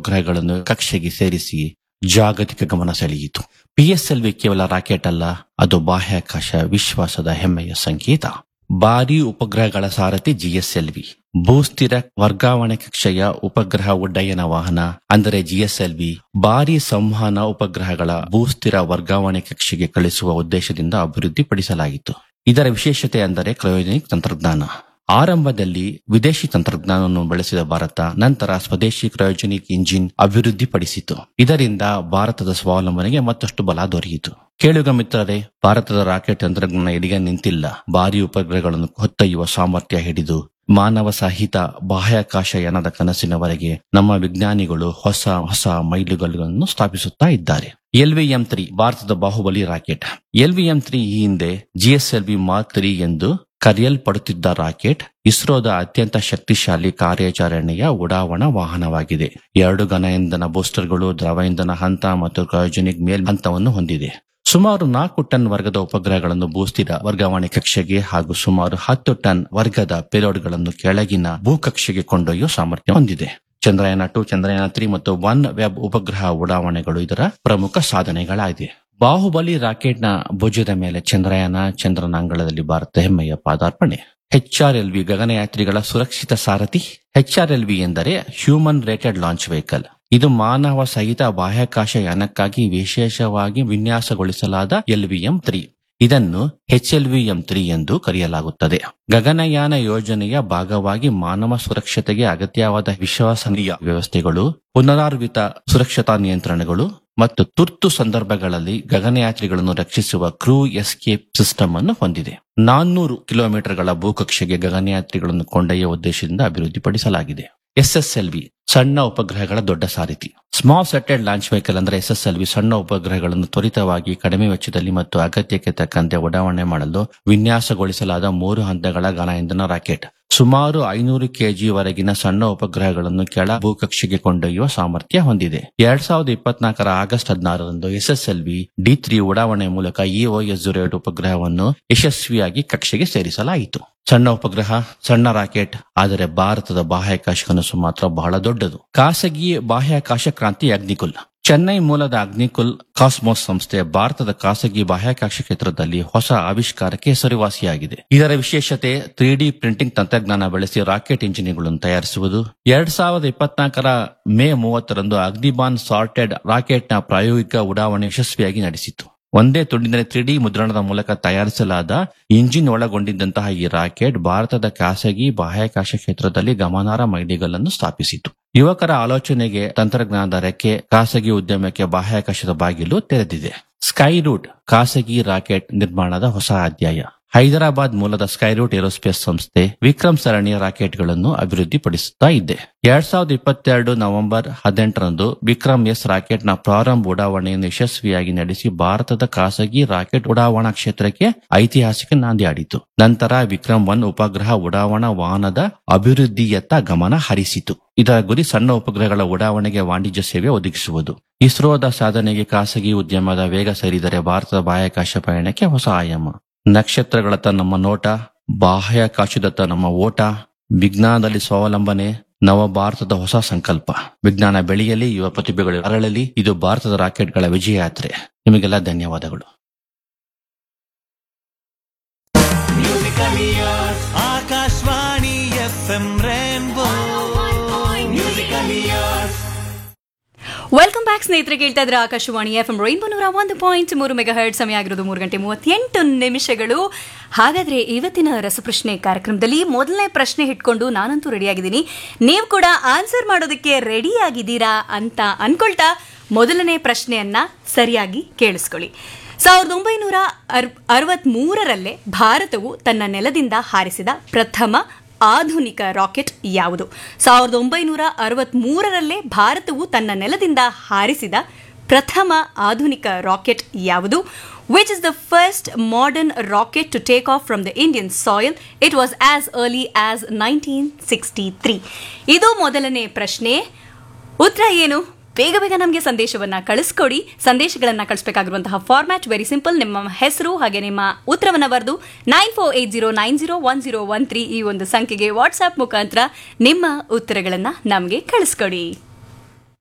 ಉಪಗ್ರಹಗಳನ್ನು ಕಕ್ಷೆಗೆ ಸೇರಿಸಿ ಜಾಗತಿಕ ಗಮನ ಸೆಳೆಯಿತು ಪಿಎಸ್ಎಲ್ವಿ ಕೇವಲ ರಾಕೆಟ್ ಅಲ್ಲ ಅದು ಬಾಹ್ಯಾಕಾಶ ವಿಶ್ವಾಸದ ಹೆಮ್ಮೆಯ ಸಂಕೇತ ಭಾರಿ ಉಪಗ್ರಹಗಳ ಸಾರಥಿ ಜಿಎಸ್ಎಲ್ವಿ ಭೂಸ್ಥಿರ ವರ್ಗಾವಣೆ ಕಕ್ಷೆಯ ಉಪಗ್ರಹ ಉಡ್ಡಯನ ವಾಹನ ಅಂದರೆ ಜಿಎಸ್ಎಲ್ವಿ ಭಾರಿ ಸಂವಹನ ಉಪಗ್ರಹಗಳ ಭೂಸ್ಥಿರ ವರ್ಗಾವಣೆ ಕಕ್ಷೆಗೆ ಕಳಿಸುವ ಉದ್ದೇಶದಿಂದ ಅಭಿವೃದ್ಧಿಪಡಿಸಲಾಯಿತು ಇದರ ವಿಶೇಷತೆ ಅಂದರೆ ಕ್ರಯೋಜನಿಕ್ ತಂತ್ರಜ್ಞಾನ ಆರಂಭದಲ್ಲಿ ವಿದೇಶಿ ತಂತ್ರಜ್ಞಾನವನ್ನು ಬಳಸಿದ ಭಾರತ ನಂತರ ಸ್ವದೇಶಿ ಕ್ರಯೋಜನಿಕ್ ಇಂಜಿನ್ ಅಭಿವೃದ್ಧಿಪಡಿಸಿತು ಇದರಿಂದ ಭಾರತದ ಸ್ವಾವಲಂಬನೆಗೆ ಮತ್ತಷ್ಟು ಬಲ ದೊರೆಯಿತು ಕೇಳುಗ ಮಿತ್ರರೇ ಭಾರತದ ರಾಕೆಟ್ ತಂತ್ರಜ್ಞಾನ ಎಡಿಗೆ ನಿಂತಿಲ್ಲ ಭಾರಿ ಉಪಗ್ರಹಗಳನ್ನು ಹೊತ್ತೊಯ್ಯುವ ಸಾಮರ್ಥ್ಯ ಹಿಡಿದು ಮಾನವ ಸಹಿತ ಬಾಹ್ಯಾಕಾಶ ಯಾನದ ಕನಸಿನವರೆಗೆ ನಮ್ಮ ವಿಜ್ಞಾನಿಗಳು ಹೊಸ ಹೊಸ ಮೈಲುಗಲ್ಲುಗಳನ್ನು ಸ್ಥಾಪಿಸುತ್ತಾ ಇದ್ದಾರೆ ಎಲ್ವಿಎಂ ತ್ರೀ ಭಾರತದ ಬಾಹುಬಲಿ ರಾಕೆಟ್ ಎಲ್ವಿಎಂ ತ್ರೀ ಈ ಹಿಂದೆ ಜಿಎಸ್ಎಲ್ವಿ ಮಾರ್ಕ್ ತ್ರೀ ಎಂದು ಕರೆಯಲ್ಪಡುತ್ತಿದ್ದ ರಾಕೆಟ್ ಇಸ್ರೋದ ಅತ್ಯಂತ ಶಕ್ತಿಶಾಲಿ ಕಾರ್ಯಾಚರಣೆಯ ಉಡಾವಣಾ ವಾಹನವಾಗಿದೆ ಎರಡು ಘನ ಇಂಧನ ಬೂಸ್ಟರ್ಗಳು ದ್ರವ ಇಂಧನ ಹಂತ ಮತ್ತು ಕ್ರಯೋಜನಿಕ್ ಮೇಲ್ ಹಂತವನ್ನು ಹೊಂದಿದೆ ಸುಮಾರು ನಾಲ್ಕು ಟನ್ ವರ್ಗದ ಉಪಗ್ರಹಗಳನ್ನು ಭೂಸ್ಥಿರ ವರ್ಗಾವಣೆ ಕಕ್ಷೆಗೆ ಹಾಗೂ ಸುಮಾರು ಹತ್ತು ಟನ್ ವರ್ಗದ ಪೇಲೋಡ್ಗಳನ್ನು ಕೆಳಗಿನ ಭೂಕಕ್ಷೆಗೆ ಕೊಂಡೊಯ್ಯುವ ಸಾಮರ್ಥ್ಯ ಹೊಂದಿದೆ ಚಂದ್ರಯಾನ ಟು ಚಂದ್ರಯಾನ ತ್ರೀ ಮತ್ತು ಒನ್ ವೆಬ್ ಉಪಗ್ರಹ ಉಡಾವಣೆಗಳು ಇದರ ಪ್ರಮುಖ ಸಾಧನೆಗಳಾಗಿವೆ ಬಾಹುಬಲಿ ರಾಕೆಟ್ನ ಭುಜದ ಮೇಲೆ ಚಂದ್ರಯಾನ ಚಂದ್ರನ ಅಂಗಳದಲ್ಲಿ ಭಾರತ ಹೆಮ್ಮೆಯ ಪಾದಾರ್ಪಣೆ ಎಚ್ಆರ್ಎಲ್ವಿ ಗಗನಯಾತ್ರಿಗಳ ಸುರಕ್ಷಿತ ಸಾರಥಿ ಎಚ್ಆರ್ಎಲ್ವಿ ಎಂದರೆ ಹ್ಯೂಮನ್ ರೇಟೆಡ್ ಲಾಂಚ್ ವೆಹಿಕಲ್ ಇದು ಮಾನವ ಸಹಿತ ಬಾಹ್ಯಾಕಾಶ ಯಾನಕ್ಕಾಗಿ ವಿಶೇಷವಾಗಿ ವಿನ್ಯಾಸಗೊಳಿಸಲಾದ ಎಲ್ವಿಎಂ ತ್ರೀ ಇದನ್ನು ಎಚ್ಎಲ್ವಿಎಂ ತ್ರೀ ಎಂದು ಕರೆಯಲಾಗುತ್ತದೆ ಗಗನಯಾನ ಯೋಜನೆಯ ಭಾಗವಾಗಿ ಮಾನವ ಸುರಕ್ಷತೆಗೆ ಅಗತ್ಯವಾದ ವಿಶ್ವಸನೀಯ ವ್ಯವಸ್ಥೆಗಳು ಪುನರಾರ್ವಿತ ಸುರಕ್ಷತಾ ನಿಯಂತ್ರಣಗಳು ಮತ್ತು ತುರ್ತು ಸಂದರ್ಭಗಳಲ್ಲಿ ಗಗನಯಾತ್ರಿಗಳನ್ನು ರಕ್ಷಿಸುವ ಕ್ರೂ ಎಸ್ಕೇಪ್ ಸಿಸ್ಟಮ್ ಅನ್ನು ಹೊಂದಿದೆ ನಾನ್ನೂರು ಕಿಲೋಮೀಟರ್ಗಳ ಭೂಕಕ್ಷೆಗೆ ಗಗನಯಾತ್ರಿಗಳನ್ನು ಕೊಂಡೊಯ್ಯುವ ಉದ್ದೇಶದಿಂದ ಅಭಿವೃದ್ಧಿಪಡಿಸಲಾಗಿದೆ ಎಸ್ಎಸ್ಎಲ್ವಿ ಸಣ್ಣ ಉಪಗ್ರಹಗಳ ದೊಡ್ಡ ಸಾರಿಥಿ ಸ್ಮಾಲ್ ಸೆಟೆಡ್ ಲಾಂಚ್ ವೆಹಿಕಲ್ ಅಂದ್ರೆ ಎಸ್ಎಸ್ಎಲ್ವಿ ಸಣ್ಣ ಉಪಗ್ರಹಗಳನ್ನು ತ್ವರಿತವಾಗಿ ಕಡಿಮೆ ವೆಚ್ಚದಲ್ಲಿ ಮತ್ತು ಅಗತ್ಯಕ್ಕೆ ತಕ್ಕಂತೆ ಉಡಾವಣೆ ಮಾಡಲು ವಿನ್ಯಾಸಗೊಳಿಸಲಾದ ಮೂರು ಹಂತಗಳ ಘನ ಇಂಧನ ರಾಕೆಟ್ ಸುಮಾರು ಐನೂರು ಕೆಜಿ ವರೆಗಿನ ಸಣ್ಣ ಉಪಗ್ರಹಗಳನ್ನು ಕೆಳ ಭೂಕಕ್ಷೆಗೆ ಕೊಂಡೊಯ್ಯುವ ಸಾಮರ್ಥ್ಯ ಹೊಂದಿದೆ ಎರಡ್ ಸಾವಿರದ ಇಪ್ಪತ್ನಾಲ್ಕರ ಆಗಸ್ಟ್ ಹದಿನಾರರಂದು ಎಸ್ಎಸ್ಎಲ್ವಿ ಡಿ ತ್ರೀ ಉಡಾವಣೆ ಮೂಲಕ ಇಒಎಸ್ ಜೀರೋ ಏಟ್ ಉಪಗ್ರಹವನ್ನು ಯಶಸ್ವಿಯಾಗಿ ಕಕ್ಷೆಗೆ ಸೇರಿಸಲಾಯಿತು ಸಣ್ಣ ಉಪಗ್ರಹ ಸಣ್ಣ ರಾಕೆಟ್ ಆದರೆ ಭಾರತದ ಬಾಹ್ಯಾಕಾಶ ಕನಸು ಮಾತ್ರ ಬಹಳ ದೊಡ್ಡದು ಖಾಸಗಿ ಬಾಹ್ಯಾಕಾಶ ಕ್ರಾಂತಿ ಅಗ್ನಿಕುಲ್ ಚೆನ್ನೈ ಮೂಲದ ಅಗ್ನಿಕುಲ್ ಕಾಸ್ಮೋಸ್ ಸಂಸ್ಥೆ ಭಾರತದ ಖಾಸಗಿ ಬಾಹ್ಯಾಕಾಶ ಕ್ಷೇತ್ರದಲ್ಲಿ ಹೊಸ ಆವಿಷ್ಕಾರಕ್ಕೆ ಹೆಸರುವಾಸಿಯಾಗಿದೆ ಇದರ ವಿಶೇಷತೆ ತ್ರೀ ಡಿ ಪ್ರಿಂಟಿಂಗ್ ತಂತ್ರಜ್ಞಾನ ಬಳಸಿ ರಾಕೆಟ್ ಇಂಜಿನ್ಗಳನ್ನು ತಯಾರಿಸುವುದು ಎರಡ್ ಸಾವಿರದ ಇಪ್ಪತ್ನಾಲ್ಕರ ಮೇ ಮೂವತ್ತರಂದು ಅಗ್ನಿಬಾನ್ ಸಾರ್ಟೆಡ್ ರಾಕೆಟ್ನ ಪ್ರಾಯೋಗಿಕ ಉಡಾವಣೆ ಯಶಸ್ವಿಯಾಗಿ ನಡೆಸಿತು ಒಂದೇ ತುಂಡಿನಲ್ಲಿ ತ್ರೀ ಡಿ ಮುದ್ರಣದ ಮೂಲಕ ತಯಾರಿಸಲಾದ ಇಂಜಿನ್ ಒಳಗೊಂಡಿದ್ದಂತಹ ಈ ರಾಕೆಟ್ ಭಾರತದ ಖಾಸಗಿ ಬಾಹ್ಯಾಕಾಶ ಕ್ಷೇತ್ರದಲ್ಲಿ ಗಮನಾರ್ಹ ಮೈಲಿಗಲ್ಲನ್ನು ಸ್ಥಾಪಿಸಿತು ಯುವಕರ ಆಲೋಚನೆಗೆ ತಂತ್ರಜ್ಞಾನದ ರೆಕ್ಕೆ ಖಾಸಗಿ ಉದ್ಯಮಕ್ಕೆ ಬಾಹ್ಯಾಕಾಶದ ಬಾಗಿಲು ತೆರೆದಿದೆ ಸ್ಕೈ ರೂಟ್ ಖಾಸಗಿ ರಾಕೆಟ್ ನಿರ್ಮಾಣದ ಹೊಸ ಅಧ್ಯಾಯ ಹೈದರಾಬಾದ್ ಮೂಲದ ಸ್ಕೈರೂಟ್ ಏರೋಸ್ಪೇಸ್ ಸಂಸ್ಥೆ ವಿಕ್ರಮ್ ಸರಣಿಯ ರಾಕೆಟ್ಗಳನ್ನು ಅಭಿವೃದ್ಧಿಪಡಿಸುತ್ತಾ ಇದೆ ಎರಡ್ ಸಾವಿರದ ಇಪ್ಪತ್ತೆರಡು ನವೆಂಬರ್ ಹದಿನೆಂಟರಂದು ವಿಕ್ರಮ್ ಎಸ್ ರಾಕೆಟ್ನ ಪ್ರಾರಂಭ ಉಡಾವಣೆಯನ್ನು ಯಶಸ್ವಿಯಾಗಿ ನಡೆಸಿ ಭಾರತದ ಖಾಸಗಿ ರಾಕೆಟ್ ಉಡಾವಣಾ ಕ್ಷೇತ್ರಕ್ಕೆ ಐತಿಹಾಸಿಕ ನಾಂದಿ ಆಡಿತು ನಂತರ ವಿಕ್ರಮ್ ಒನ್ ಉಪಗ್ರಹ ಉಡಾವಣಾ ವಾಹನದ ಅಭಿವೃದ್ಧಿಯತ್ತ ಗಮನ ಹರಿಸಿತು ಇದರ ಗುರಿ ಸಣ್ಣ ಉಪಗ್ರಹಗಳ ಉಡಾವಣೆಗೆ ವಾಣಿಜ್ಯ ಸೇವೆ ಒದಗಿಸುವುದು ಇಸ್ರೋದ ಸಾಧನೆಗೆ ಖಾಸಗಿ ಉದ್ಯಮದ ವೇಗ ಸೇರಿದರೆ ಭಾರತದ ಬಾಹ್ಯಾಕಾಶ ಪಯಣಕ್ಕೆ ಹೊಸ ಆಯಾಮ ನಕ್ಷತ್ರಗಳತ್ತ ನಮ್ಮ ನೋಟ ಬಾಹ್ಯಾಕಾಶದತ್ತ ನಮ್ಮ ಓಟ ವಿಜ್ಞಾನದಲ್ಲಿ ಸ್ವಾವಲಂಬನೆ ನವ ಭಾರತದ ಹೊಸ ಸಂಕಲ್ಪ ವಿಜ್ಞಾನ ಬೆಳೆಯಲಿ ಯುವ ಪ್ರತಿಭೆಗಳು ಅರಳಲಿ ಇದು ಭಾರತದ ರಾಕೆಟ್ಗಳ ವಿಜಯ ಯಾತ್ರೆ ನಿಮಗೆಲ್ಲ ಧನ್ಯವಾದಗಳು Akashvani F M rainbow musical years welcome back ಸ್ನೇಹಿತರೆ ಕೇಳ್ತಾ ಇದ್ರೆ ಆಕಾಶವಾಣಿ ಎಫ್ ಎಂ ರೈನ್ಬೋ ನೂರ ಒಂದು ಪಾಯಿಂಟ್ ಮೂರು ಮೆಗಾ ಹರ್ಡ್ ಸಮಯ ಆಗಿರೋದು ಮೂರು ಗಂಟೆ ಮೂವತ್ತೆಂಟು ನಿಮಿಷಗಳು ಹಾಗಾದ್ರೆ ಇವತ್ತಿನ ರಸಪ್ರಶ್ನೆ ಕಾರ್ಯಕ್ರಮದಲ್ಲಿ ಮೊದಲನೇ ಪ್ರಶ್ನೆ ಇಟ್ಕೊಂಡು ನಾನಂತೂ ರೆಡಿ ಆಗಿದ್ದೀನಿ ನೀವು ಕೂಡ ಆನ್ಸರ್ ಮಾಡೋದಕ್ಕೆ ರೆಡಿ ಆಗಿದ್ದೀರಾ ಅಂತ ಅನ್ಕೊಳ್ತಾ ಮೊದಲನೇ ಪ್ರಶ್ನೆಯನ್ನ ಸರಿಯಾಗಿ ಕೇಳಿಸ್ಕೊಳ್ಳಿ ಸಾವಿರದ ಒಂಬೈನೂರ ಅರ್ ಅರವತ್ಮೂರರಲ್ಲೇ ಭಾರತವು ತನ್ನ ನೆಲದಿಂದ ಹಾರಿಸಿದ ಪ್ರಥಮ ಆಧುನಿಕ ರಾಕೆಟ್ ಯಾವುದು ಸಾವಿರದ ಒಂಬೈನೂರ ಅರವತ್ಮೂರರಲ್ಲೇ ಭಾರತವು ತನ್ನ ನೆಲದಿಂದ ಹಾರಿಸಿದ ಪ್ರಥಮ ಆಧುನಿಕ ರಾಕೆಟ್ ಯಾವುದು which is the first modern rocket to take off from the Indian soil it was as early as nineteen sixty three ಇದು ಮೊದಲನೇ ಪ್ರಶ್ನೆ ಉತ್ತರ ಏನು ಬೇಗ ಬೇಗ ನಮಗೆ ಸಂದೇಶವನ್ನ ಕಳಿಸ್ಕೊಡಿ ಸಂದೇಶಗಳನ್ನ ಕಳಿಸಬೇಕಾಗಿರುವಂತಹ ಫಾರ್ಮ್ಯಾಟ್ ವೆರಿ ಸಿಂಪಲ್ ನಿಮ್ಮ ಹೆಸರು ಹಾಗೆ ನಿಮ್ಮ ಉತ್ತರವನ್ನ ಬರೆದು nine four eight zero nine zero one zero one three ಈ ಒಂದು ಸಂಖ್ಯೆಗೆ ವಾಟ್ಸ್ಆಪ್ ಮುಖಾಂತರ ನಿಮ್ಮ ಉತ್ತರಗಳನ್ನ ನಮಗೆ ಕಳಿಸ್ಕೊಡಿ